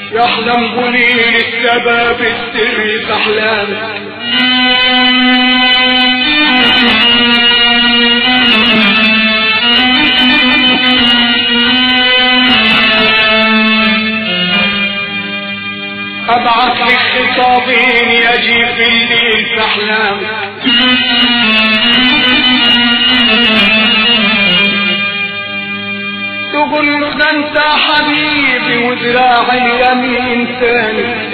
يحلم بنين السبب السر في احلامك ابعث لك خطابين يجي في الليل في احلامك تقول له ده انت حبيبي وذراعي اليمين ثاني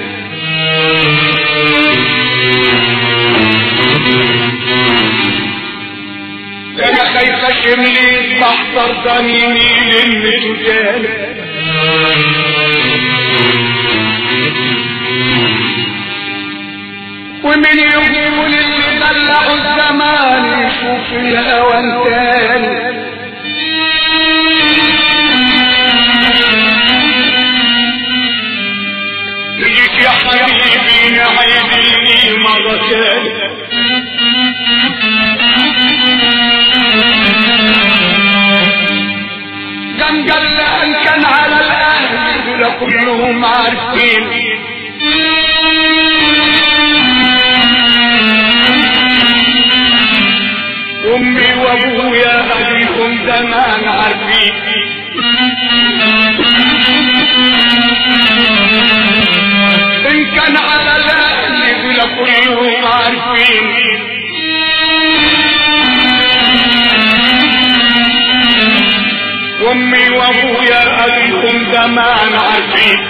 انا خايفة شملي تحضر ضميري للمتو تاني ومن يقول اللي دلعوا الزمان يشوف الهوى تاني ليك يا حبيبي نعيدني مرة تاني كان قال ان كان على الاهل دول كلهم عارفين امي وابويا ابيهم زمان عارفين ان كان على الاهل دول كلهم عارفين وامي وابويا ابيهم زمان عارفين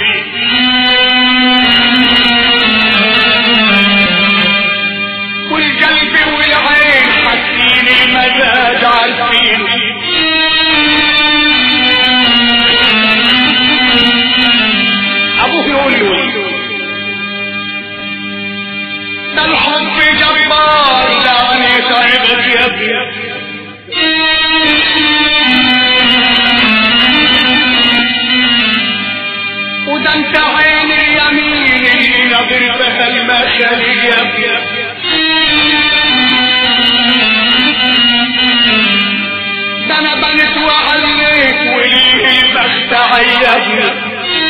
والقلب والعين حاسين المزاج عارفين ابوه يقول له ده الحب جبار دعني تعبت يا ابني وده انت عين اليمين اللي نظرتها المشاريع ده انا بنت وعليك وليه البخت عيبني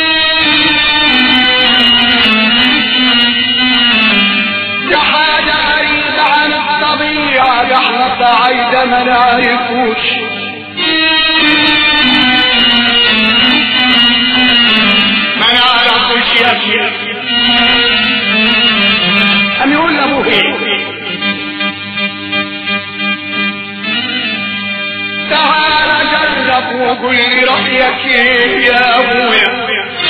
ده حاجة غريبة عن الطبيعة ده احنا صعيدة ما نعرفوش ما نعرفوش يا ابني أم يقول لأبوه ايه تعال جرب وقل لي رأيك ايه يا ابويا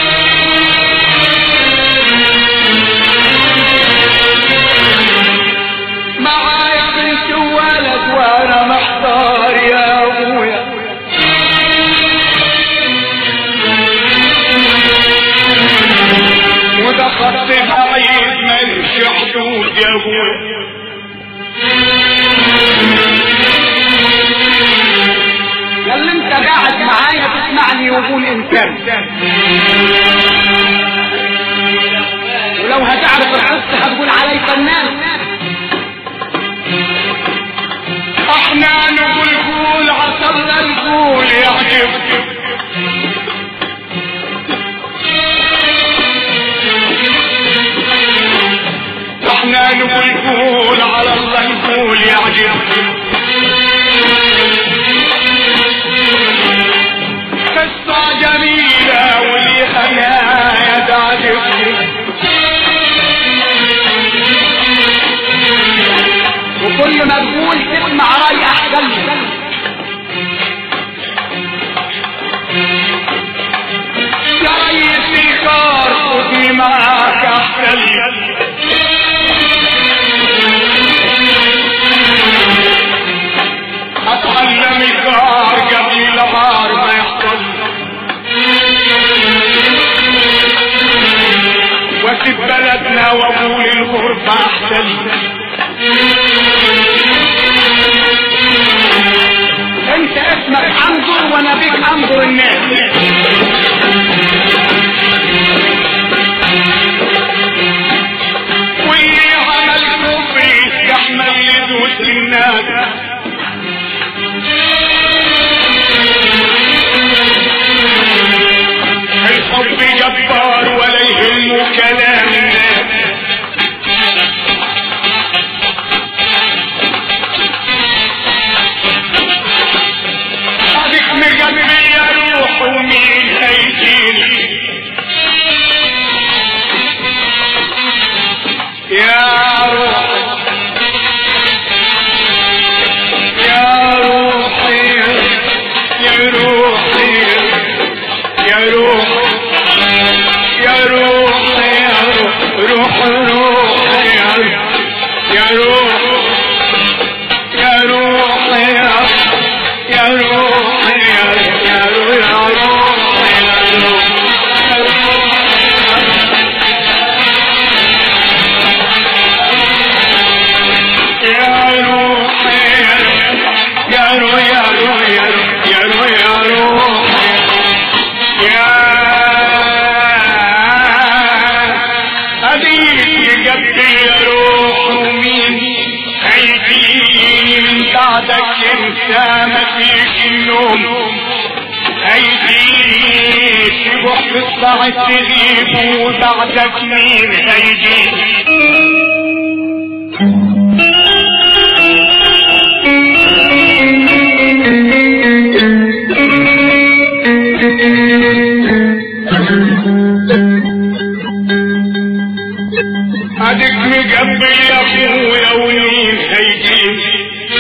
معايا بنت وولد وانا محتار يا ابويا وده خط بعيد ملش حدود يا ابويا اللي انت قاعد معايا تسمعني وقول انسان ولو هتعرف القصة هتقول علي فنان احنا نقول قول عصرنا نقول يعجب احنا نقول قول على الله نقول يعجب قصة جميلة وليها نهاية تعجب وكل ما تقول تسمع رأي أحسن يا ريس الكار خدني معاك أحسن أتعلم الكار قبل العار ما يحصل واسيب بلدنا واقول الغربة أحسن انت اسمك انظر وانا بيك انظر الناس واللي عمل كفر يستحمل يدوس الناس الحب جبار ولا روح يا روح يا روح روح روح يا يا روح يا روح يا يا روح يا يا روح يا روح يا يا روح يا روح يا روح يا روح يا روح يا روح يا أبيك قلبي يا روح ومين هيجيني من بعدك انت ما فيك النوم هيجيني تروح تطلع تغيب وبعدك مين هيجيني اديك مقبل يا اخويا ومين هيجيني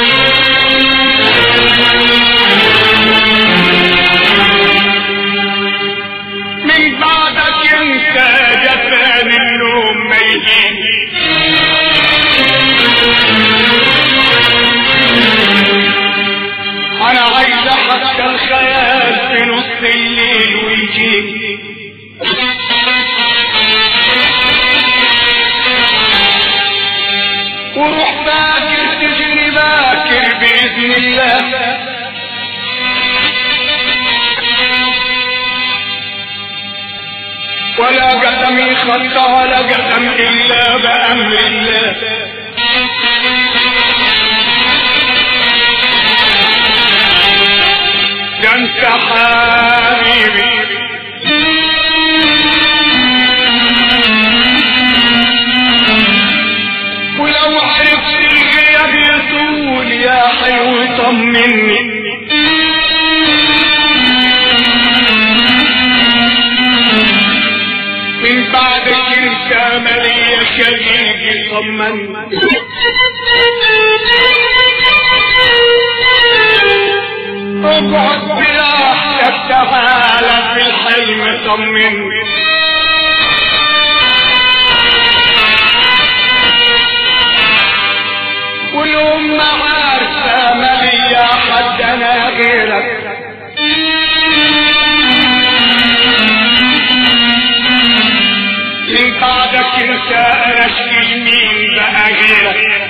من بعدك انت جفان النوم ما يجيني انا عايز حتى الخيال في نص الليل ويجيني وروح باكر تجري باكر باذن الله ولا قدم يخطى ولا قدم الا بامر الله ده انت حبيبي ولو عرفت الغياب يطول يا حلو طمني من بعدك انت مالي شقيقي طمني اقعد براحتك تعالى في الحلم طمني والأم عارفة مالي حد أنا غيرك من بعدك انت انا اشكي مين بقى غيرك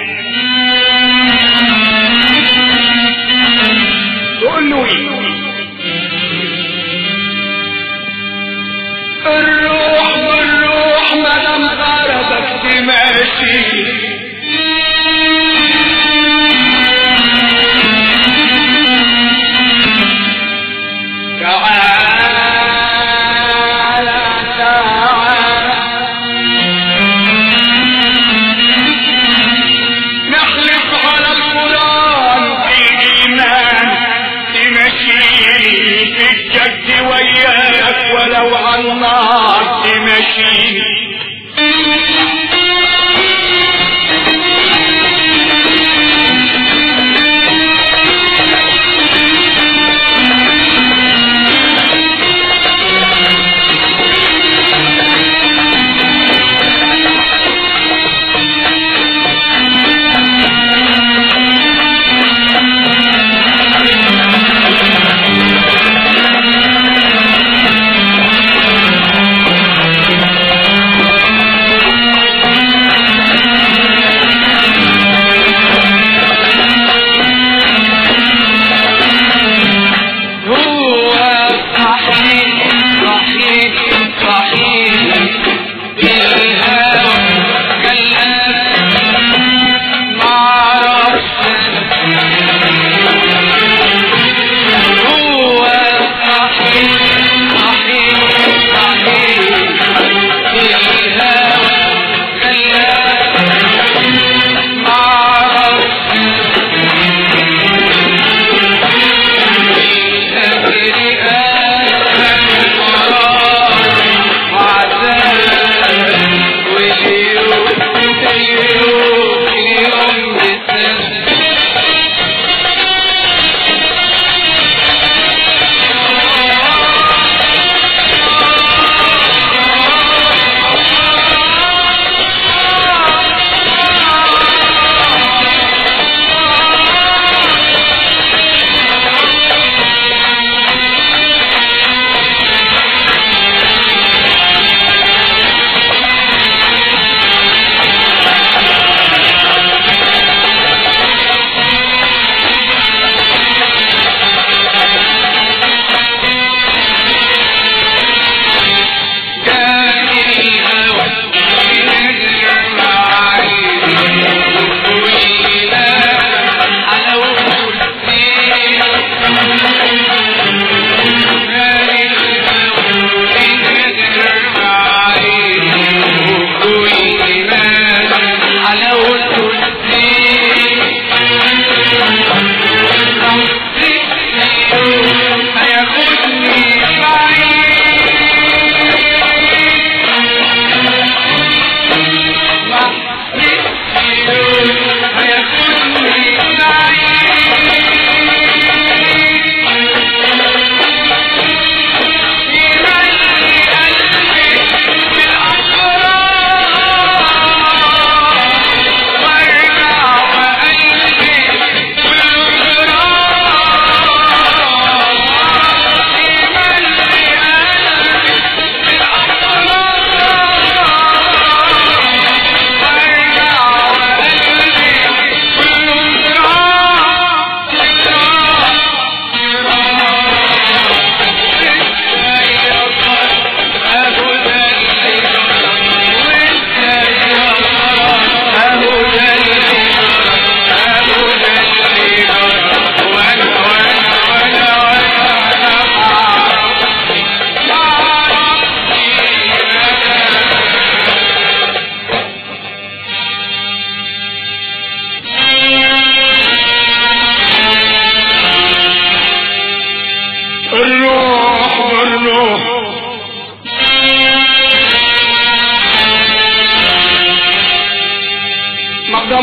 قول له ايه الروح بالروح ما دام غرضك تماشي تعالى تعالى نحلف على القرآن بالإيمان تمشيني في الجد وياك ولو على النار تمشيني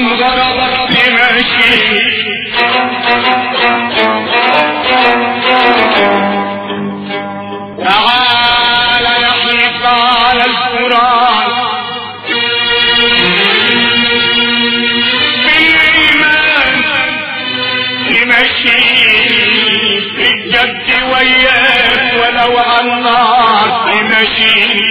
عشان غرضك تمشي تعال نحلف على الفرات بالإيمان تمشي في الجد وياك ولو على النار تمشي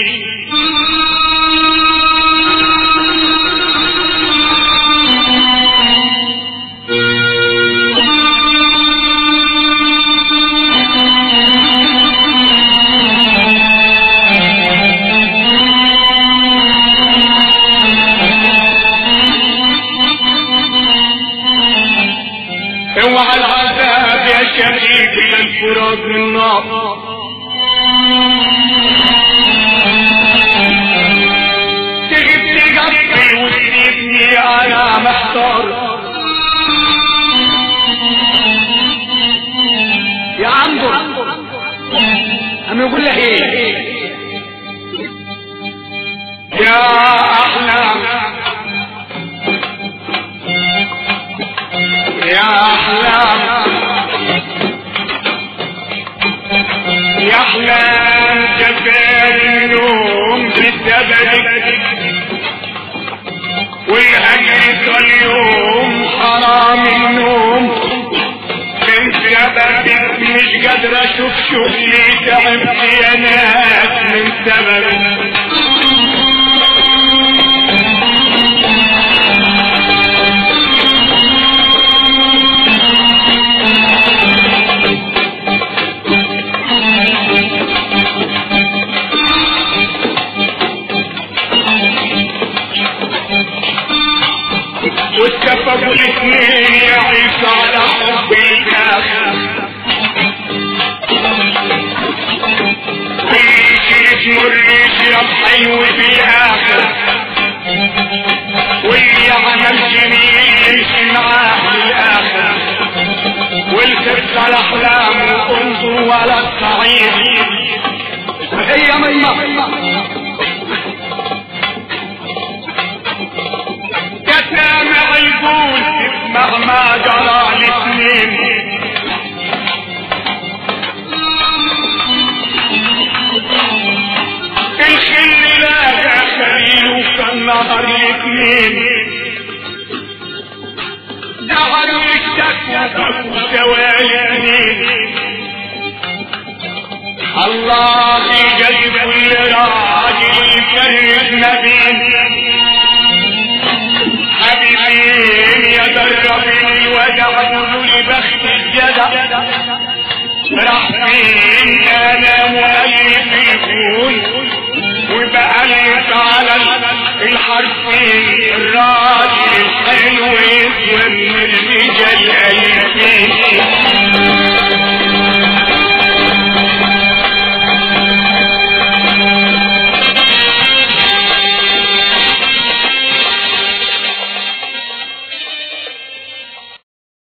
اوعى العذاب يا شريك للفرات من نار تجيب تجبي وتسيبني انا محتار يا عمدو عم يقول لك ايه يا احلام يا احلام يا احلام جفال النوم بسببك والهجر كل يوم حرام النوم من سببك مش قادر اشوف شغلي تعبت يا ناس من سببك واتفقوا الاثنين يعيش على حب الاخر ويجي يمر يشرب حلو في الاخر واللي عمل جميل يمشي معاه للاخر والخبز على احلامه انظر ولا الصعيد هي ميمة كتامع يقول مهما جرى الاثنين الخل لا خليل كان نهر الاثنين دعا الشك وسوالي اثنين الله يجيب كل راجل يفرق ما بين حبيبين يا دربي ودعوا لبخت الجدع راح فين انا مؤلف يكون وبألف على الحرفين الراجل